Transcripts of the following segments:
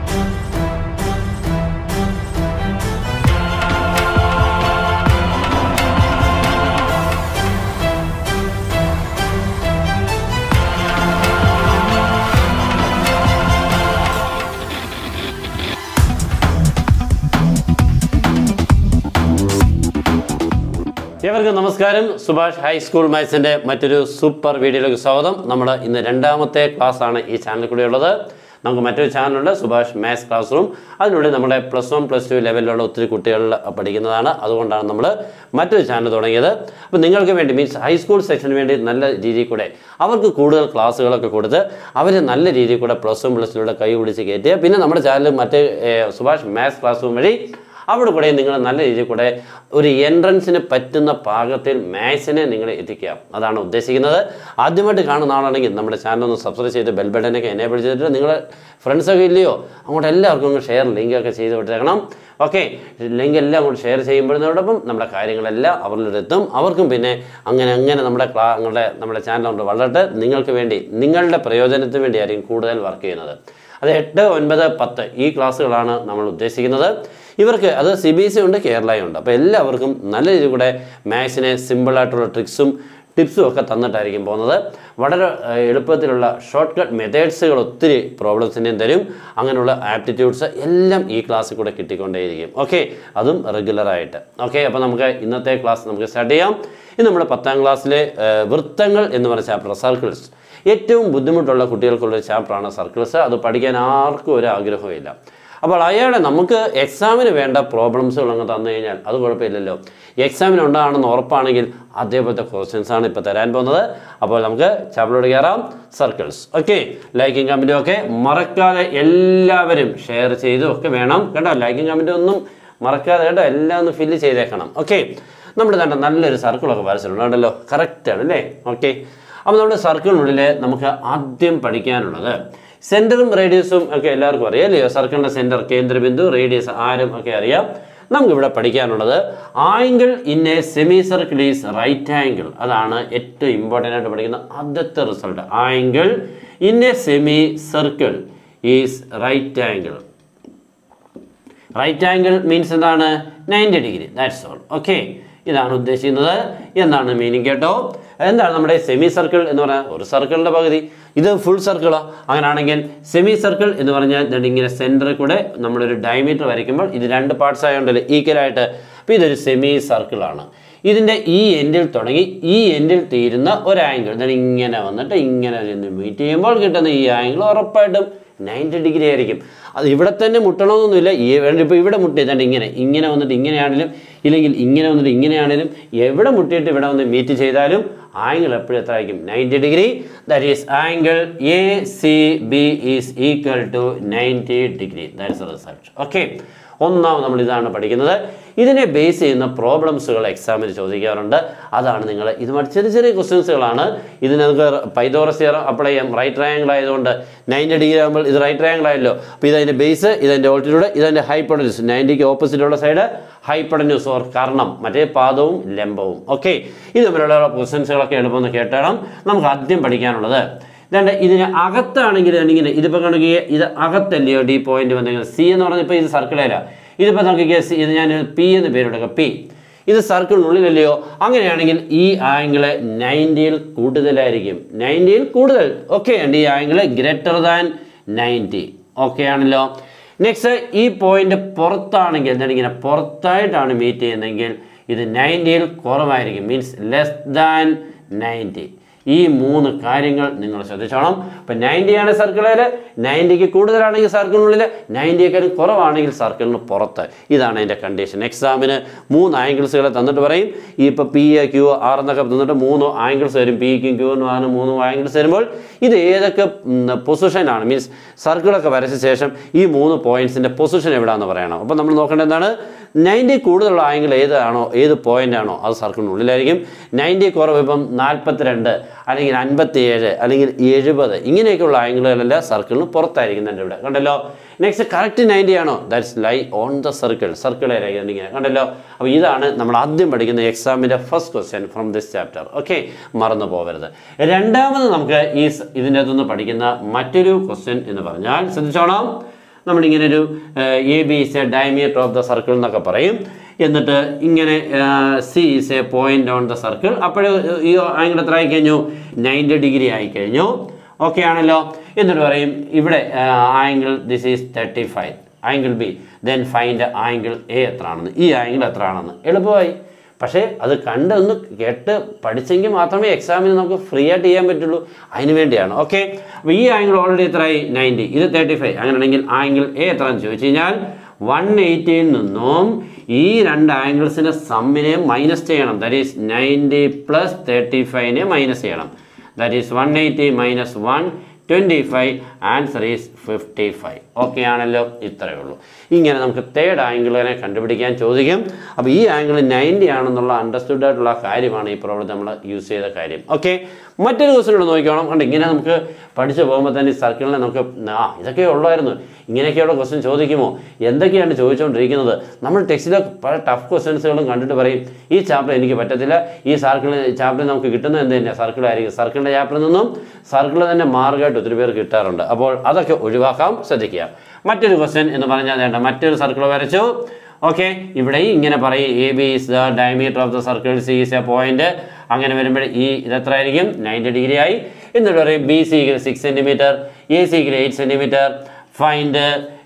ഏവർക്കും നമസ്കാരം സുഭാഷ് ഹൈസ്കൂൾ മാത്സിൻ്റെ മറ്റൊരു സൂപ്പർ വീഡിയോയിലേക്ക് സ്വാഗതം നമ്മുടെ ഇന്ന് രണ്ടാമത്തെ ക്ലാസ് ആണ് ഈ ചാനലിൽ കൂടെ ഉള്ളത് നമുക്ക് മറ്റൊരു ചാനലുണ്ട് സുഭാഷ് മാത്സ് ക്ലാസ് റൂം അതിനുള്ളിൽ നമ്മുടെ പ്ലസ് വൺ പ്ലസ് ടു ലെവലിലുള്ള ഒത്തിരി കുട്ടികൾ പഠിക്കുന്നതാണ് അതുകൊണ്ടാണ് നമ്മൾ മറ്റൊരു ചാനൽ തുടങ്ങിയത് അപ്പോൾ നിങ്ങൾക്ക് വേണ്ടി മീൻസ് ഹൈസ്കൂൾ സെക്ഷന് വേണ്ടി നല്ല രീതിയിൽ കൂടെ അവർക്ക് കൂടുതൽ ക്ലാസ്സുകളൊക്കെ കൊടുത്ത് അവർ നല്ല രീതിയിൽ കൂടെ പ്ലസ് വൺ പ്ലസ് ടുയുടെ കൈ പിടിച്ച് കയറ്റുക പിന്നെ നമ്മുടെ ചാനൽ മറ്റേ ഏർ, സുഭാഷ് മാത്സ് ക്ലാസ് റൂം വഴി അവിടെ കൂടെ നിങ്ങൾ നല്ല രീതിയിൽ കൂടെ ഒരു എൻട്രൻസിന് പറ്റുന്ന പാകത്തിൽ മാത്സിനെ നിങ്ങൾ എത്തിക്കുക അതാണ് ഉദ്ദേശിക്കുന്നത് ആദ്യമായിട്ട് കാണുന്ന ആളാണെങ്കിൽ നമ്മുടെ ചാനൽ ഒന്ന് സബ്സ്ക്രൈബ് ചെയ്ത് ബെൽ ബട്ടനൊക്കെ എനേബിൾ ചെയ്തിട്ട് നിങ്ങൾ ഫ്രണ്ട്സൊക്കെ ഇല്ലയോ അങ്ങോട്ട് എല്ലാവർക്കും ഒന്ന് ഷെയർ ലിങ്കൊക്കെ ചെയ്ത് വിട്ടേക്കണം ഓക്കെ ലിങ്ക് എല്ലാം അങ്ങോട്ട് ഷെയർ ചെയ്യുമ്പോഴത്തോടൊപ്പം നമ്മുടെ കാര്യങ്ങളെല്ലാം അവരിലൂടെ എത്തും അവർക്കും പിന്നെ അങ്ങനെ അങ്ങനെ നമ്മുടെ ക്ലാ നമ്മുടെ നമ്മുടെ ചാനൽ കൊണ്ട് വളരട്ടെ നിങ്ങൾക്ക് വേണ്ടി നിങ്ങളുടെ പ്രയോജനത്തിന് വേണ്ടിയായിരിക്കും കൂടുതൽ വർക്ക് ചെയ്യുന്നത് അത് എട്ട് ഒൻപത് പത്ത് ഈ ക്ലാസ്സുകളാണ് നമ്മൾ ഉദ്ദേശിക്കുന്നത് ഇവർക്ക് അത് സി ബി എസ് സി ഉണ്ട് കേരളയും ഉണ്ട് അപ്പോൾ എല്ലാവർക്കും നല്ല രീതിയിൽ കൂടെ മാത്സിനെ സിമ്പിളായിട്ടുള്ള ട്രിക്സും ടിപ്സും ഒക്കെ തന്നിട്ടായിരിക്കും പോകുന്നത് വളരെ ഏഹ്, എളുപ്പത്തിലുള്ള ഷോർട്ട് കട്ട് മെത്തേഡ്സുകൾ ഒത്തിരി പ്രോബ്ലംസിൻ്റെയും തരും അങ്ങനെയുള്ള ആപ്റ്റിറ്റ്യൂഡ്സ് എല്ലാം ഈ ക്ലാസ്സിൽ കൂടെ കിട്ടിക്കൊണ്ടേയിരിക്കും ഓക്കെ അതും റെഗുലറായിട്ട് ഓക്കെ അപ്പോൾ നമുക്ക് ഇന്നത്തെ ക്ലാസ് നമുക്ക് സ്റ്റാർട്ട് ചെയ്യാം ഇന്ന് നമ്മൾ പത്താം ക്ലാസ്സിലെ ഏഹ്, വൃത്തങ്ങൾ എന്ന് പറഞ്ഞ ചാപ്റ്റർ സർക്കിൾസ് ഏറ്റവും ബുദ്ധിമുട്ടുള്ള കുട്ടികൾക്കുള്ള ചാപ്റ്ററാണ് സർക്കിൾസ് അത് പഠിക്കാൻ ആർക്കും ഒരു ആഗ്രഹമില്ല അപ്പോൾ അയാളെ നമുക്ക് എക്സാമിന് വേണ്ട പ്രോബ്ലംസുകൾ അങ്ങ് തന്നു കഴിഞ്ഞാൽ അത് കുഴപ്പമില്ലല്ലോ എക്സാമിന് ഉണ്ടാണെന്ന് ഉറപ്പാണെങ്കിൽ അതേപോലത്തെ ക്വസ്റ്റ്യൻസ് ആണ് ഇപ്പോൾ തരാൻ പോകുന്നത് അപ്പോൾ നമുക്ക് ചാപ്റ്ററോട് കയറാം സർക്കിൾസ് ഓക്കെ ലൈക്കും കമൻറ്റും ഒക്കെ മറക്കാതെ എല്ലാവരും ഷെയർ ചെയ്തും ഒക്കെ വേണം കേട്ടോ ലൈക്കും കമൻറ്റും ഒന്നും മറക്കാതെ കേട്ടോ എല്ലാം ഒന്ന് ഫില്ല് ചെയ്തേക്കണം ഓക്കെ നമ്മുടെ തന്നെ നല്ലൊരു സർക്കിളൊക്കെ വരച്ചിട്ടുണ്ട് കണ്ടല്ലോ കറക്റ്റാണ് അല്ലേ ഓക്കെ അപ്പോൾ നമ്മുടെ സർക്കിളിനുള്ളിൽ നമുക്ക് ആദ്യം പഠിക്കാനുള്ളത് സെൻറ്ററും റേഡിയസും ഒക്കെ എല്ലാവർക്കും അറിയാം അല്ലയോ സർക്കിളിൻ്റെ സെൻറ്റർ കേന്ദ്രബിന്ദു റേഡിയസ് ആരം ഒക്കെ അറിയാം നമുക്കിവിടെ പഠിക്കാനുള്ളത് angle in a semicircle is right angle അതാണ് ഏറ്റവും ഇമ്പോർട്ടൻ്റ് ആയിട്ട് പഠിക്കുന്ന ആദ്യത്തെ result angle in a semicircle is right angle right angle means എന്താണ് ninety degree that's all okay ഇതാണ് ഉദ്ദേശിക്കുന്നത് എന്താണ് മീനിങ് കേട്ടോ എന്താണ് നമ്മുടെ സെമി സർക്കിൾ എന്ന് പറഞ്ഞാൽ ഒരു സർക്കിളിൻ്റെ പകുതി ഇത് ഫുൾ സർക്കിളോ അങ്ങനെയാണെങ്കിൽ സെമി സർക്കിൾ എന്ന് പറഞ്ഞാൽ ദാ ഇങ്ങനെ സെൻറ്ററിൽ കൂടെ നമ്മളൊരു ഡയമീറ്റർ വരയ്ക്കുമ്പോൾ ഇത് രണ്ട് പാർട്സ് ആയതുകൊണ്ടല്ലേ ഈക്വലായിട്ട് അപ്പോൾ ഇതൊരു സെമി സർക്കിളാണ് ഇതിൻ്റെ ഈ എൻഡിൽ തുടങ്ങി ഈ എൻഡിൽ തീരുന്ന ഒരു ആംഗിൾ then ഇങ്ങനെ വന്നിട്ട് ഇങ്ങനെ ചെന്ന് മീറ്റ് ചെയ്യുമ്പോൾ കിട്ടുന്ന ഈ ആംഗിൾ ഉറപ്പായിട്ടും നയൻറ്റി ഡിഗ്രി ആയിരിക്കും അത് ഇവിടെ തന്നെ മുട്ടണമെന്നൊന്നുമില്ല ഈ വേണ്ട ഇപ്പോൾ ഇവിടെ മുട്ടിയതാണ്ട് ഇങ്ങനെ ഇങ്ങനെ വന്നിട്ട് ഇങ്ങനെയാണെങ്കിലും ഇല്ലെങ്കിൽ ഇങ്ങനെ വന്നിട്ട് ഇങ്ങനെയാണെങ്കിലും എവിടെ മുട്ടിയിട്ട് ഇവിടെ വന്ന് മീറ്റ് ചെയ്താലും ആംഗിൾ എപ്പോഴും എത്ര ആയിരിക്കും ninety degree that is angle A C B is equal to ninety degree that's result okay ഒന്നാമത് നമ്മൾ ഇതാണ് പഠിക്കുന്നത് ഇതിനെ ബേസ് ചെയ്യുന്ന പ്രോബ്ലംസുകൾ എക്സാമിന് ചോദിക്കാറുണ്ട് അതാണ് നിങ്ങൾ ഇതുമായിട്ട് ചെറിയ ചെറിയ ക്വസ്റ്റ്യൻസുകളാണ് ഇതിന് നമുക്ക് പൈതോറസ് തിയറം അപ്ലൈ ചെയ്യാം റൈറ്റ് ട്രയാങ്കിൾ ആയതുകൊണ്ട് നയൻറ്റി ഡിഗ്രി ആകുമ്പോൾ ഇത് റൈറ്റ് ട്രയാങ്കിൾ ആയല്ലോ അപ്പോൾ ഇതതിൻ്റെ ബേസ് ഇതതിൻ്റെ ഓൾട്ടിറ്റ്യൂഡ് ഇതതിൻ്റെ ഹൈപ്പഡൻസ് നയൻറ്റിക്ക് ഓപ്പോസിറ്റുള്ള സൈഡ് ഹൈപ്പഡന്യൂസ് ഓർ കർണം മറ്റേ പാദവും ലംബവും ഓക്കെ ഇത് തമ്മിലുള്ള ക്വസ്റ്റ്യൻസുകളൊക്കെ എളുപ്പമെന്ന് കേട്ടണം നമുക്ക് ആദ്യം പഠിക്കാനുള്ളത് ഇതാണ്ട് ഇതിന് അകത്താണെങ്കിൽ ഇങ്ങനെ ഇതിപ്പോൾ കണക്ക് ഇത് അകത്തല്ലയോ ഡി പോയിന്റ് വന്നിരിക്കുന്നത് സി എന്ന് പറഞ്ഞാൽ ഇപ്പോൾ ഇത് സർക്കിളേല ഇതിപ്പോൾ നമുക്ക് സി ഇത് ഞാൻ പി എന്ന് പേരെടുക്കാം പി ഇത് സർക്കിളിനുള്ളിലല്ലയോ അങ്ങനെയാണെങ്കിൽ ഈ ആംഗിള് നയൻറ്റിയിൽ കൂടുതലായിരിക്കും നയൻറ്റിയിൽ കൂടുതൽ ഓക്കെ ഉണ്ട് ഈ angle greater than ninety okay ആണല്ലോ നെക്സ്റ്റ് ഈ പോയിന്റ് പുറത്താണെങ്കിൽ എന്താണ് ഇങ്ങനെ പുറത്തായിട്ടാണ് മീറ്റ് ചെയ്യുന്നതെങ്കിൽ ഇത് നയൻറ്റിയിൽ കുറവായിരിക്കും മീൻസ് ലെസ് ദാൻ നയൻറ്റി ഈ മൂന്ന് കാര്യങ്ങൾ നിങ്ങൾ ശ്രദ്ധിച്ചോണം ഇപ്പം നയൻറ്റിയാണ് സർക്കിളിൽ നയൻറ്റിക്ക് കൂടുതലാണെങ്കിൽ സർക്കിളിനുള്ളിൽ നയൻറ്റിയേക്കാൾ കുറവാണെങ്കിൽ സർക്കിളിന് പുറത്ത് ഇതാണ് അതിൻ്റെ കണ്ടീഷൻ എക്സാമിന് മൂന്ന് ആംഗിൾസുകളെ തന്നിട്ട് പറയും ഈ ഇപ്പോൾ പി എ ക്യു ആർ എന്നൊക്കെ തന്നിട്ട് മൂന്ന് ആംഗിൾസ് വരും പിക്കും ക്യൂന്നും ആറിന് മൂന്ന് ആംഗിൾസ് വരുമ്പോൾ ഇത് ഏതൊക്കെ പൊസിഷനാണ് മീൻസ് സർക്കിളൊക്കെ വരച്ച ശേഷം ഈ മൂന്ന് പോയിന്റ്സിൻ്റെ പൊസിഷൻ എവിടെയാണെന്ന് പറയണം അപ്പോൾ നമ്മൾ നോക്കേണ്ടത് എന്താണ് നയൻറ്റി കൂടുതലുള്ള ആംഗിൾ ഏതാണോ ഏത് പോയിന്റ് ആണോ അത് സർക്കിളിനുള്ളിലായിരിക്കും നയൻറ്റി കുറവ് ഇപ്പം നാൽപ്പത്തിരണ്ട് അല്ലെങ്കിൽ അൻപത്തിയേഴ് അല്ലെങ്കിൽ എഴുപത് ഇങ്ങനെയൊക്കെയുള്ള ആംഗിളുകളെല്ലാം സർക്കിളിന് പുറത്തായിരിക്കുന്നുണ്ട് ഇവിടെ കണ്ടല്ലോ നെക്സ്റ്റ് കറക്റ്റ് നയൻറ്റി ആണോ that's lie on the circle circle ഇങ്ങനെ കണ്ടല്ലോ അപ്പോൾ ഇതാണ് നമ്മൾ ആദ്യം പഠിക്കുന്ന എക്സാമിൻ്റെ first question from this chapter okay മറന്നു പോകരുത് രണ്ടാമത് നമുക്ക് ഈ സ് ഇതിൻ്റെ അകത്തുനിന്ന് പഠിക്കുന്ന മറ്റൊരു ക്വസ്റ്റ്യൻ എന്ന് പറഞ്ഞാൽ ശ്രദ്ധിച്ചോണം നമ്മളിങ്ങനെ ഒരു A B is a diameter of the circle എന്നൊക്കെ പറയും എന്നിട്ട് ഇങ്ങനെ C is a point on the circle അപ്പോഴേ ഈ ആംഗിൾ എത്ര ആയി കഴിഞ്ഞു നയൻറ്റി ഡിഗ്രി ആയി കഴിഞ്ഞു ഓക്കെ ആണല്ലോ എന്നിട്ട് പറയും ഇവിടെ angle this is thirty five angle B then find angle A എത്ര ആണെന്ന് ഈ ആംഗിൾ എത്ര ആണെന്ന് എളുപ്പമായി പക്ഷേ അത് കണ്ടൊന്ന് കേട്ട് പഠിച്ചെങ്കിൽ മാത്രമേ എക്സാമിന് നമുക്ക് ഫ്രീ ആയിട്ട് ചെയ്യാൻ പറ്റുള്ളൂ അതിന് വേണ്ടിയാണ് ഓക്കെ അപ്പോൾ ഈ ആംഗിൾ ഓൾറെഡി എത്രയായി നയൻറ്റി ഇത് തേർട്ടി ഫൈവ് അങ്ങനെയാണെങ്കിൽ ആംഗിൾ എ എത്രയാണെന്ന് ചോദിച്ചു കഴിഞ്ഞാൽ വൺ എയ്റ്റിയിൽ നിന്നും ഈ രണ്ട് ആംഗിൾസിൻ്റെ സമ്മിനെ മൈനസ് ചെയ്യണം that is ninety plus thirty ഫൈവിനെ മൈനസ് ചെയ്യണം that is one eighty minus one twenty five answer is fifty five okay ആണല്ലോ ഇത്രയേ ഉള്ളൂ ഇങ്ങനെ നമുക്ക് തേർഡ് ആംഗിളിനെ കണ്ടുപിടിക്കാൻ ചോദിക്കും അപ്പോൾ ഈ ആംഗിൾ നയൻറ്റി ആണെന്നുള്ള അണ്ടർസ്റ്റുഡ് ആയിട്ടുള്ള കാര്യമാണ് ഈ പ്രോബ്ലം നമ്മൾ യൂസ് ചെയ്ത കാര്യം ഓക്കെ മറ്റൊരു ക്വസ്റ്റൻ കൂടെ നോക്കിക്കോണം കണ്ട് ഇങ്ങനെ നമുക്ക് പഠിച്ചു പോകുമ്പോൾ തന്നെ ഈ സർക്കിളിനെ നമുക്ക് ആ ഇതൊക്കെ ഉള്ളായിരുന്നു ഇങ്ങനെയൊക്കെയുള്ള ക്വസ്റ്റ്യൻ ചോദിക്കുമോ എന്തൊക്കെയാണ് ചോദിച്ചുകൊണ്ടിരിക്കുന്നത് നമ്മൾ ടെക്സ്റ്റിലെ പല ടഫ് ക്വസ്റ്റ്യൻസുകളും കണ്ടിട്ട് പറയും ഈ ചാപ്റ്റർ എനിക്ക് പറ്റത്തില്ല ഈ സർക്കിൾ ചാപ്റ്റർ നമുക്ക് കിട്ടുന്നത് എന്ത് തന്നെയാണ് സർക്കിളായിരിക്കും സർക്കിളിൻ്റെ ചാപ്റ്ററിൽ നിന്നും സർക്കിൾ തന്നെ മാർഗമായിട്ട് ഒത്തിരി പേർ കിട്ടാറുണ്ട് അപ്പോൾ അതൊക്കെ ഒഴിവാക്കാം ശ്രദ്ധിക്കുക മറ്റൊരു ക്വസ്റ്റ്യൻ എന്ന് പറഞ്ഞാൽ വേണ്ട മറ്റൊരു സർക്കിൾ വരച്ചു ഓക്കെ ഇവിടെയും ഇങ്ങനെ പറയും A B is the diameter of the circle C is a point അങ്ങനെ വരുമ്പോൾ ഈ ഇത് എത്ര ആയിരിക്കും നയൻറ്റി ഡിഗ്രി ആയി എന്നിട്ട് പറയും ബി സിക്ക് സിക്സ് സെൻറ്റിമീറ്റർ എ സിക്ക് eight centimetre find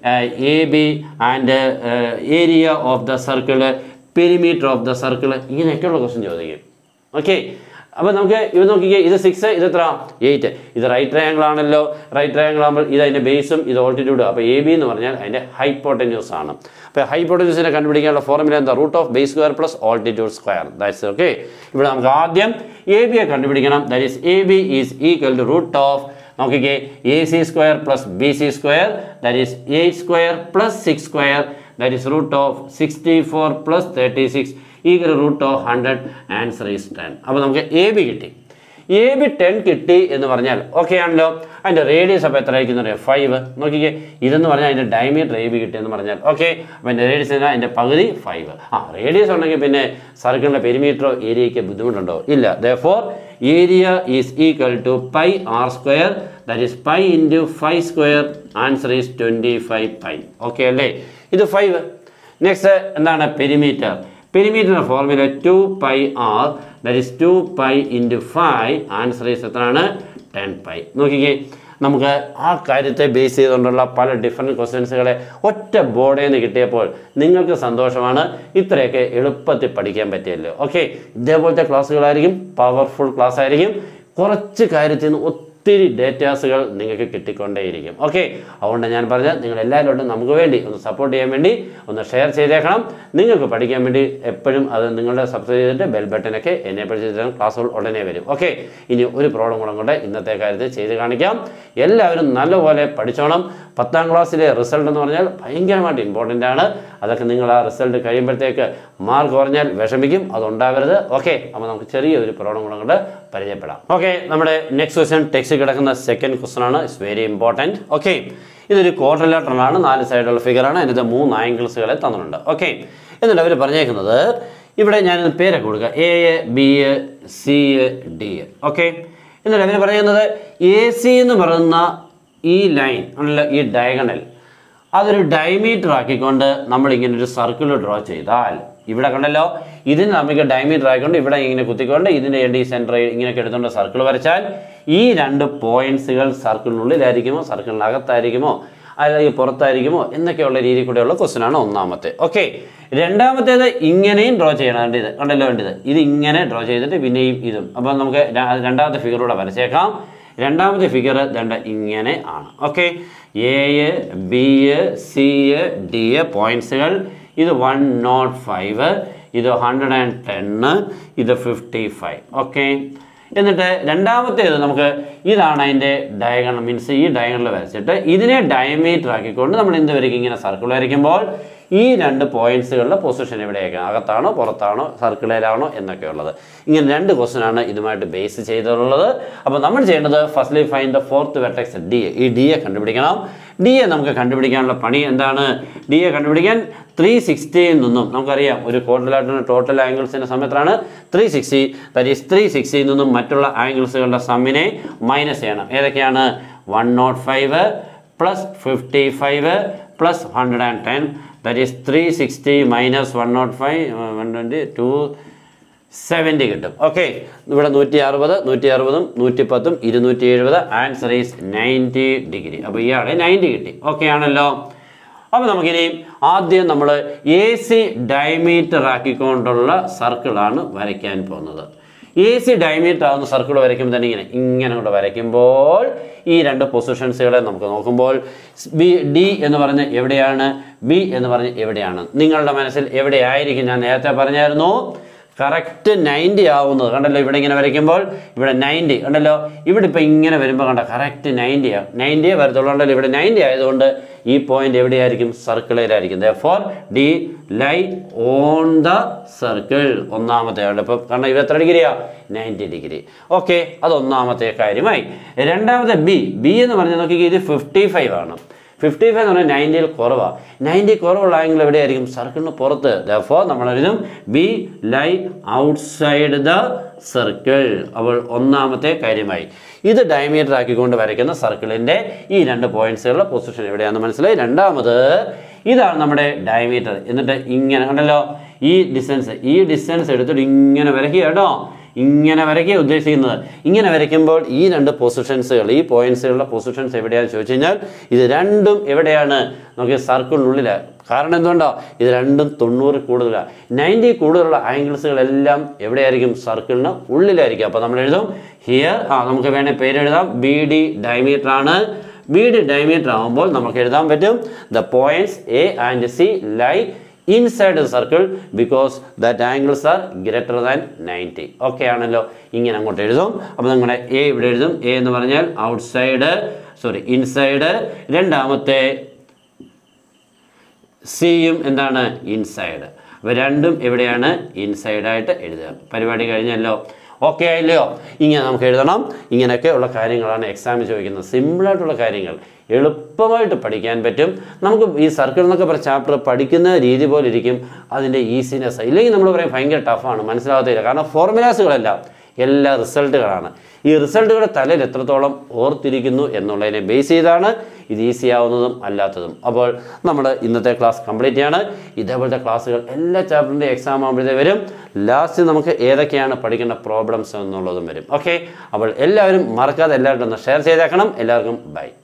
A B and area of the circle perimeter of the circle ഇങ്ങനെയൊക്കെയുള്ള ക്വസ്റ്റ്യൻ ചോദിക്കും ഓക്കെ അപ്പോൾ നമുക്ക് ഇത് നോക്കിക്കേ ഇത് സിക്സ് ഇത് എത്ര എയ്റ്റ് ഇത് റൈറ്റ് ട്രയാങ്കിൾ ആണല്ലോ റൈറ്റ് ട്രയാങ്കിൾ ആകുമ്പോൾ ഇത് അതിൻ്റെ ബേസും ഇത് ഓൾട്ടിറ്റ്യൂഡ് അപ്പോൾ എ ബി എന്ന് പറഞ്ഞാൽ അതിൻ്റെ ഹൈപ്പോട്ടന്യൂസ് ആണ് അപ്പോൾ ഹൈപ്പോട്ടന്യൂസിനെ കണ്ടുപിടിക്കാനുള്ള ഫോർമുല എന്താ root of base square plus altitude square that's okay ഇവിടെ നമുക്ക് ആദ്യം എ ബിയെ കണ്ടുപിടിക്കണം that is A B is equal to root of നോക്കിക്കേ A C square plus B C square that is eight square plus six square that is root of sixty four plus thirty six equal root of hundred answer is ten അപ്പോൾ നമുക്ക് A B കിട്ടി A B ten കിട്ടി എന്ന് പറഞ്ഞാൽ okay ആണല്ലോ അതിൻ്റെ radius അപ്പോൾ എത്ര ആയിരിക്കും അറിയാം ഫൈവ് നോക്കിക്കേ ഇതെന്ന് പറഞ്ഞാൽ അതിൻ്റെ ഡയമീറ്റർ എ ബി കിട്ടിയെന്ന് പറഞ്ഞാൽ ഓക്കെ അപ്പോൾ എൻ്റെ റേഡിയസ് അതിൻ്റെ പകുതി ഫൈവ് ആ റേഡിയസ് ഉണ്ടെങ്കിൽ പിന്നെ സർക്കിളിൻ്റെ പെരിമീറ്ററോ ഏരിയയ്ക്ക് ബുദ്ധിമുട്ടുണ്ടോ ഇല്ല therefore area is equal to pi r square that is pi into five square answer is twenty five pi okay അല്ലേ ഇത് ഫൈവ് നെക്സ്റ്റ് എന്താണ് പെരിമീറ്റർ പെരിമീറ്ററിൻ്റെ formula two pi r that is two pi into five answer is എത്രയാണ് ten pi നോക്കിക്കേ നമുക്ക് ആ കാര്യത്തെ base ചെയ്തുകൊണ്ടുള്ള പല ഡിഫറെൻറ്റ് ക്വസ്റ്റ്യൻസുകളെ ഒറ്റ ബോർഡിൽ നിന്ന് കിട്ടിയപ്പോൾ നിങ്ങൾക്ക് സന്തോഷമാണ് ഇത്രയൊക്കെ എളുപ്പത്തിൽ പഠിക്കാൻ പറ്റിയല്ലോ ഓക്കെ ഇതേപോലത്തെ ക്ലാസ്സുകളായിരിക്കും പവർഫുൾ ക്ലാസ് ആയിരിക്കും കുറച്ച് കാര്യത്തിൽ നിന്ന് ഒത്തിരി ഡേറ്റാസുകൾ നിങ്ങൾക്ക് കിട്ടിക്കൊണ്ടേയിരിക്കും ഓക്കെ അതുകൊണ്ട് ഞാൻ പറഞ്ഞത് നിങ്ങൾ എല്ലാവരോടും നമുക്ക് വേണ്ടി ഒന്ന് സപ്പോർട്ട് ചെയ്യാൻ വേണ്ടി ഒന്ന് ഷെയർ ചെയ്തേക്കണം നിങ്ങൾക്ക് പഠിക്കാൻ വേണ്ടി എപ്പോഴും അത് നിങ്ങളുടെ സബ്സ്ക്രൈബ് ചെയ്തിട്ട് ബെൽ ബട്ടനൊക്കെ എനേബിൾ ചെയ്തിട്ട് ക്ലാസ്സുകൾ ഉടനെ വരും ഓക്കെ ഇനി ഒരു പ്രോബ്ലം കൂടെ കൊണ്ട് ഇന്നത്തെ കാര്യത്തിൽ ചെയ്ത് കാണിക്കാം എല്ലാവരും നല്ലപോലെ പഠിച്ചോണം പത്താം ക്ലാസ്സിലെ റിസൾട്ട് എന്ന് പറഞ്ഞാൽ ഭയങ്കരമായിട്ട് ഇമ്പോർട്ടൻ്റ് ആണ് അതൊക്കെ നിങ്ങൾ ആ റിസൾട്ട് കഴിയുമ്പോഴത്തേക്ക് മാർക്ക് കുറഞ്ഞാൽ വിഷമിക്കും അതുണ്ടാവരുത് ഓക്കെ അപ്പോൾ നമുക്ക് ചെറിയൊരു പ്രോബ്ലം കൂടെ കൊണ്ട് പരിചയപ്പെടാം ഓക്കെ നമ്മുടെ നെക്സ്റ്റ് ക്വസ്റ്റ്യൻ ടെക്സ്റ്റ് കിടക്കുന്ന സെക്കൻഡ് ക്വസ്റ്റൻ ആണ് ഇറ്റ്സ് വെരി ഇമ്പോർട്ടൻറ്റ് ഓക്കെ ഇതൊരു ക്വാർട്ടർ നാല് സൈഡുള്ള ഫിഗറാണ് അതിൻ്റെ മൂന്ന് ആംഗിൾസുകളെ തന്നിട്ടുണ്ട് ഓക്കെ എന്നിട്ട് അവർ പറഞ്ഞേക്കുന്നത് ഇവിടെ ഞാൻ പേരൊക്കെ കൊടുക്കുക A B C D okay എന്നിട്ട് അവർ പറയുന്നത് എ സി എന്ന് പറയുന്ന ഈ ലൈൻ ആണല്ലോ ഈ ഡയഗണൽ അതൊരു ഡയമീറ്റർ ആക്കിക്കൊണ്ട് നമ്മൾ ഇങ്ങനെ ഒരു സർക്കിൾ ഡ്രോ ചെയ്താൽ ഇവിടെ കണ്ടല്ലോ ഇതിന് നമുക്ക് ഡയമീറ്റർ ആക്കിക്കൊണ്ട് ഇവിടെ ഇങ്ങനെ കുത്തിക്കൊണ്ട് ഇതിൻ്റെ എഡി സെൻറ്റർ ഇങ്ങനെയൊക്കെ എടുത്തുകൊണ്ട് സർക്കിൾ വരച്ചാൽ ഈ രണ്ട് പോയിന്റ്സുകൾ സർക്കിളിനുള്ളിലായിരിക്കുമോ സർക്കിളിനകത്തായിരിക്കുമോ അല്ലെങ്കിൽ പുറത്തായിരിക്കുമോ എന്നൊക്കെയുള്ള രീതിയിൽ കൂടെയുള്ള ക്വസ്റ്റ്യൻ ആണ് ഒന്നാമത്തെ ഓക്കെ രണ്ടാമത്തേത് ഇങ്ങനെയും ഡ്രോ ചെയ്യണം വേണ്ടത് കണ്ടല്ലോ വേണ്ടത് ഇത് ഇങ്ങനെ ഡ്രോ ചെയ്തിട്ട് പിന്നെയും ഇതും അപ്പം നമുക്ക് ര- രണ്ടാമത്തെ ഫിഗറൂടെ വരച്ചേക്കാം രണ്ടാമത്തെ ഫിഗർ ദണ്ട ഇങ്ങനെ ആണ് okay A B C D പോയിന്റ്സുകൾ ഇത് വൺ നോട്ട് ഫൈവ് ഇത് ഹൺഡ്രഡ് ആൻഡ് ടെന്ന് ഇത് ഫിഫ്റ്റി ഫൈവ് ഓക്കെ എന്നിട്ട് രണ്ടാമത്തേത് നമുക്ക് ഇതാണ് അതിൻ്റെ ഡയഗണൽ മീൻസ് ഈ ഡയഗണൽ വരച്ചിട്ട് ഇതിനെ ഡയമീറ്റർ ആക്കിക്കൊണ്ട് നമ്മൾ എന്ത് വരയ്ക്കും ഇങ്ങനെ സർക്കിൾ വരയ്ക്കുമ്പോൾ ഈ രണ്ട് പോയിന്റ്സുകളുടെ പൊസിഷൻ എവിടെയൊക്കെയാണ് അകത്താണോ പുറത്താണോ സർക്കിളിലാണോ എന്നൊക്കെ ഉള്ളത് ഇങ്ങനെ രണ്ട് ക്വസ്റ്റൻ ആണ് ഇതുമായിട്ട് ബേസ് ചെയ്തിട്ടുള്ളത് അപ്പോൾ നമ്മൾ ചെയ്യേണ്ടത് firstly fine the fourth vertex D ഈ ഡി എ കണ്ടുപിടിക്കണം ഡി എ നമുക്ക് കണ്ടുപിടിക്കാനുള്ള പണി എന്താണ് ഡി എ കണ്ടുപിടിക്കാൻ ത്രീ സിക്സ്റ്റിയിൽ നിന്നും നമുക്കറിയാം ഒരു ക്വാർട്ടലായിട്ടുള്ള ടോട്ടൽ ആംഗിൾസിൻ്റെ സമയത്താണ് three sixty that is three സിക്സ്റ്റിയിൽ നിന്നും മറ്റുള്ള ആംഗിൾസുകളുടെ സമ്മിനെ മൈനസ് ചെയ്യണം ഏതൊക്കെയാണ് one nought five plus fifty five plus hundred and ten that is three sixty minus one nought five one twenty two seventy കിട്ടും ഓക്കെ ഇവിടെ നൂറ്റി അറുപത് നൂറ്റി അറുപതും നൂറ്റി പത്തും ഇരുന്നൂറ്റി എഴുപത് ആൻസർ ഈസ് നയൻറ്റി ഡിഗ്രി അപ്പോൾ ഇയാളെ നയൻറ്റി കിട്ടി ഓക്കെ ആണല്ലോ അപ്പോൾ നമുക്കിനി ആദ്യം നമ്മൾ എ സി ഡയമീറ്റർ ആക്കിക്കൊണ്ടുള്ള സർക്കിളാണ് വരയ്ക്കാൻ പോകുന്നത് എ സി ഡയമീറ്റർ ആവുന്ന സർക്കിൾ വരയ്ക്കുമ്പോൾ തന്നെ ഇങ്ങനെ ഇങ്ങനെ കൊണ്ട് വരയ്ക്കുമ്പോൾ ഈ രണ്ട് പൊസിഷൻസുകളെ നമുക്ക് നോക്കുമ്പോൾ ബി ഡി എന്ന് പറഞ്ഞ് എവിടെയാണ് ബി എന്ന് പറഞ്ഞ് എവിടെയാണ് നിങ്ങളുടെ മനസ്സിൽ എവിടെയായിരിക്കും ഞാൻ നേരത്തെ പറഞ്ഞായിരുന്നു കറക്റ്റ് നയൻറ്റി ആവുന്നത് കണ്ടല്ലോ ഇവിടെ ഇങ്ങനെ വരയ്ക്കുമ്പോൾ ഇവിടെ നയൻറ്റി കണ്ടല്ലോ ഇവിടെ ഇപ്പോൾ ഇങ്ങനെ വരുമ്പോൾ കണ്ട കറക്റ്റ് നയൻറ്റിയാണ് നയൻറ്റിയെ വരത്തുള്ളൂ കണ്ടല്ലോ ഇവിടെ നയൻറ്റി ആയതുകൊണ്ട് ഈ പോയിന്റ് എവിടെയായിരിക്കും സർക്കിളിലായിരിക്കും for D lie on the circle ഒന്നാമത്തെ ആളുടെ ഇപ്പോൾ കാരണം ഇത് എത്ര ഡിഗ്രിയാ നയൻറ്റി ഡിഗ്രി ഓക്കെ അത് ഒന്നാമത്തെ കാര്യമായി രണ്ടാമത്തെ ബി ബി എന്ന് പറഞ്ഞാൽ നോക്കി ഇത് ഫിഫ്റ്റി ഫൈവ് ആണ് ഫിഫ്റ്റി ഫൈവ് എന്ന് പറഞ്ഞാൽ നയൻറ്റിയിൽ കുറവാണ് നയൻറ്റി കുറവുള്ള ആംഗിൾ എവിടെയായിരിക്കും സർക്കിളിന് പുറത്ത് ദോ നമ്മളെഴുതും B lie outside the circle അവൾ ഒന്നാമത്തെ കാര്യമായി ഇത് ഡയമീറ്റർ ആക്കിക്കൊണ്ട് വരയ്ക്കുന്ന സർക്കിളിൻ്റെ ഈ രണ്ട് പോയിന്റ്സുകളുടെ പൊസിഷൻ എവിടെയാണെന്ന് മനസ്സിലായി രണ്ടാമത് ഇതാണ് നമ്മുടെ ഡയമീറ്റർ എന്നിട്ട് ഇങ്ങനെ കണ്ടല്ലോ ഈ ഡിസ്റ്റൻസ് ഈ ഡിസ്റ്റൻസ് എടുത്തിട്ട് ഇങ്ങനെ വരയ്ക്കുക കേട്ടോ ഇങ്ങനെ വരയ്ക്കുക ഉദ്ദേശിക്കുന്നത് ഇങ്ങനെ വരയ്ക്കുമ്പോൾ ഈ രണ്ട് പൊസിഷൻസുകൾ ഈ പോയിന്റ്സുകളുടെ പൊസിഷൻസ് എവിടെയാണെന്ന് ചോദിച്ചു കഴിഞ്ഞാൽ ഇത് രണ്ടും എവിടെയാണ് നമുക്ക് സർക്കിളിനുള്ളിലാണ് കാരണം എന്തുകൊണ്ടോ ഇത് രണ്ടും തൊണ്ണൂറ് കൂടുതലാണ് നയൻറ്റി കൂടുതലുള്ള ആംഗിൾസുകളെല്ലാം എവിടെയായിരിക്കും സർക്കിളിന് ഉള്ളിലായിരിക്കും അപ്പോൾ നമ്മൾ എഴുതും ഹിയർ ആ നമുക്ക് വേണേൽ പേരെഴുതാം ബി ഡി ഡയമീറ്റർ ആണ് ബി ഡി ഡയമീറ്റർ ആകുമ്പോൾ നമുക്ക് എഴുതാൻ പറ്റും the points A and C lie inside the circle because that angles are greater than ninety okay ആണല്ലോ ഇങ്ങനെ അങ്ങോട്ട് എഴുതും അപ്പോൾ നിങ്ങളുടെ എ ഇവിടെ എഴുതും എ എന്ന് പറഞ്ഞാൽ ഔട്ട്സൈഡ് സോറി ഇൻസൈഡ് രണ്ടാമത്തെ സിയും എന്താണ് ഇൻസൈഡ് അപ്പോൾ രണ്ടും എവിടെയാണ് ഇൻസൈഡായിട്ട് എഴുതുക പരിപാടി കഴിഞ്ഞല്ലോ ഓക്കെ ആയില്ലയോ ഇങ്ങനെ നമുക്ക് എഴുതണം ഇങ്ങനെയൊക്കെ ഉള്ള കാര്യങ്ങളാണ് എക്സാമിന് ചോദിക്കുന്നത് സിമ്പിളായിട്ടുള്ള കാര്യങ്ങൾ എളുപ്പമായിട്ട് പഠിക്കാൻ പറ്റും നമുക്ക് ഈ സർക്കിൾ എന്നൊക്കെ പറഞ്ഞ ചാപ്റ്റർ പഠിക്കുന്ന രീതി പോലെ ഇരിക്കും അതിൻ്റെ ഈസിനെസ് ഇല്ലെങ്കിൽ നമ്മൾ പറയും ഭയങ്കര ടഫാണ് മനസ്സിലാകത്തില്ല കാരണം ഫോർമുലാസുകളല്ല എല്ലാ റിസൾട്ടുകളാണ് ഈ റിസൾട്ടുകളുടെ തലയിൽ എത്രത്തോളം ഓർത്തിരിക്കുന്നു എന്നുള്ളതിനെ ബേസ് ചെയ്താണ് ഇത് ഈസി ആവുന്നതും അല്ലാത്തതും അപ്പോൾ നമ്മൾ ഇന്നത്തെ ക്ലാസ് കംപ്ലീറ്റ് ചെയ്യാണ് ഇതേപോലത്തെ ക്ലാസ്സുകൾ എല്ലാ ചാപ്റ്ററിൻ്റെ എക്സാം ആകുമ്പോഴത്തേ വരും ലാസ്റ്റ് നമുക്ക് ഏതൊക്കെയാണ് പഠിക്കേണ്ട പ്രോബ്ലംസ് എന്നുള്ളതും വരും ഓക്കെ അപ്പോൾ എല്ലാവരും മറക്കാതെ എല്ലാവരും ഒന്ന് ഷെയർ ചെയ്തേക്കണം എല്ലാവർക്കും ബൈ